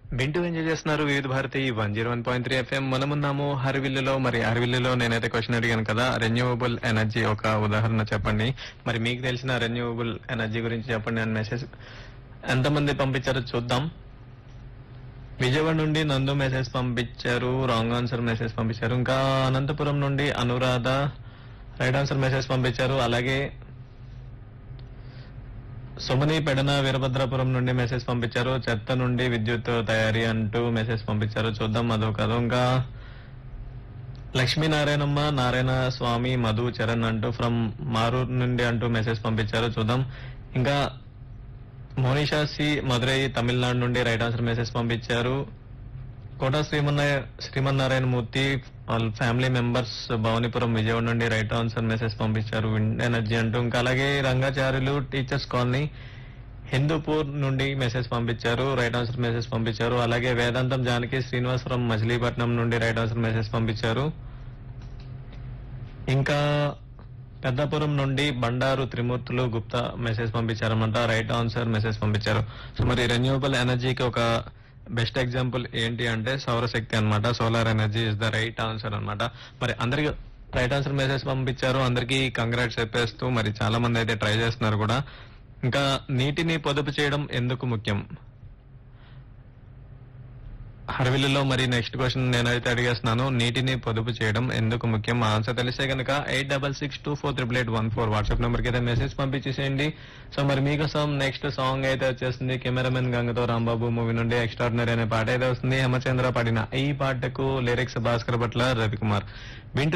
వింటూ ఎంజాయ్ చేస్తున్నారు Vividh Bharati one zero one point three FM మనమున్నాము హరివిల్లులో మరి హరివిల్లులో నేనైతే క్వశ్చన్ అడిగాను కదా రెన్యూవబుల్ ఎనర్జీ ఒక ఉదాహరణ చెప్పండి మరి మీకు తెలిసిన రెన్యూవబుల్ ఎనర్జీ గురించి చెప్పండి అని మెసేజ్ ఎంతమంది పంపించారో చూద్దాం విజయవాడ నుండి నందు మెసేజ్ పంపించారు రాంగ్ ఆన్సర్ మెసేజ్ పంపించారు ఇంకా అనంతపురం నుండి అనురాధ రైట్ ఆన్సర్ మెసేజ్ పంపించారు అలాగే సుమని పెడన వీరభద్రాపురం నుండి మెసేజ్ పంపించారు చెత్త నుండి విద్యుత్ తయారీ అంటూ మెసేజ్ పంపించారు చూద్దాం అదో కాదు ఇంకా లక్ష్మీనారాయణమ్మ నారాయణ స్వామి మధు చరణ్ అంటూ ఫ్రమ్ మారూర్ నుండి అంటూ మెసేజ్ పంపించారు చూద్దాం ఇంకా మోనిషా సి మదురై తమిళనాడు నుండి రైట్ ఆన్సర్ మెసేజ్ పంపించారు కోట శ్రీమన్నాయ శ్రీమన్నారాయణ మూర్తి వాళ్ళ ఫ్యామిలీ మెంబర్స్ భవానీపురం విజయవాడ నుండి రైట్ ఆన్సర్ మెసేజ్ పంపించారు విండ్ ఎనర్జీ అంటూ ఇంకా అలాగే రంగాచార్యులు టీచర్స్ కాలనీ హిందూపూర్ నుండి మెసేజ్ పంపించారు రైట్ ఆన్సర్ మెసేజ్ పంపించారు అలాగే వేదాంతం జానకి శ్రీనివాసపురం మచిలీపట్నం నుండి రైట్ ఆన్సర్ మెసేజ్ పంపించారు ఇంకా పెద్దాపురం నుండి బండారు త్రిమూర్తులు గుప్తా మెసేజ్ పంపించారన్నమాట రైట్ ఆన్సర్ మెసేజ్ పంపించారు సో మరి రెన్యూవబుల్ ఎనర్జీకి ఒక బెస్ట్ ఎగ్జాంపుల్ ఏంటి అంటే సౌరశక్తి అన్నమాట solar energy is the right answer అన్నమాట మరి అందరికి రైట్ ఆన్సర్ మెసేజ్ పంపించారు అందరికీ కంగ్రాట్స్ చెప్పేస్తూ మరి చాలా మంది అయితే ట్రై చేస్తున్నారు కూడా ఇంకా నీటిని పొదుపు చేయడం ఎందుకు ముఖ్యం హర్విల్లులో మరి నెక్స్ట్ క్వశ్చన్ నేనైతే అడిగేస్తున్నాను నీటిని పొదుపు చేయడం ఎందుకు ముఖ్యం ఆన్సర్ తెలిస్తే కనుక eight double six two four triple eight one four WhatsApp number కి అయితే మెసేజ్ పంపించేసేయండి సో మరి మీకోసం నెక్స్ట్ సాంగ్ అయితే వచ్చేస్తుంది కెమెరామెన్ గంగతో రాంబాబు మూవీ నుండి ఎక్స్ట్రాడినరీ అనే పాట అయితే వస్తుంది హేమచంద్ర పాడిన ఈ పాటకు లిరిక్స్ భాస్కర్ భట్ల రవికుమార్ వింటూ